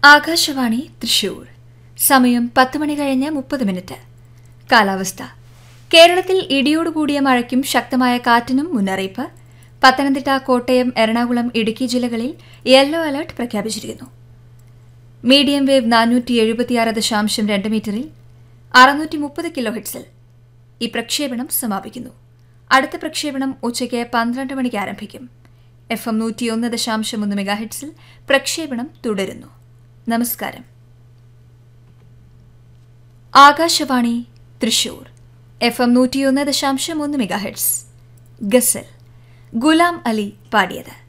ആകാശവാണി തൃശൂർ സമയം പത്ത് മണി കഴിഞ്ഞ് മുപ്പത് മിനിറ്റ് കാലാവസ്ഥ കേരളത്തിൽ ഇടിയോടുകൂടിയ മഴയ്ക്കും ശക്തമായ കാറ്റിനും മുന്നറിയിപ്പ് പത്തനംതിട്ട കോട്ടയം എറണാകുളം ഇടുക്കി ജില്ലകളിൽ യെല്ലോ അലർട്ട് പ്രഖ്യാപിച്ചിരിക്കുന്നു മീഡിയം വേവ് നാനൂറ്റി എഴുപത്തിയാറ് ദശാംശം രണ്ട് മീറ്ററിൽ അറുന്നൂറ്റി മുപ്പത് കിലോ ഹെഡ്സിൽ ഈ പ്രക്ഷേപണം സമാപിക്കുന്നു അടുത്ത പ്രക്ഷേപണം ഉച്ചയ്ക്ക് പന്ത്രണ്ട് മണിക്ക് ആരംഭിക്കും എഫ് എം നൂറ്റിയൊന്ന് ദശാംശം ഒന്ന് മെഗാഹെഡ്സിൽ പ്രക്ഷേപണം തുടരുന്നു നമസ്കാരം ആകാശവാണി തൃശൂർ എഫ് എം നൂറ്റിയൊന്ന് ദശാംശം ഒന്ന് മെഗാഹെഡ്സ് ഗസൽ ഗുലാം അലി പാടിയത്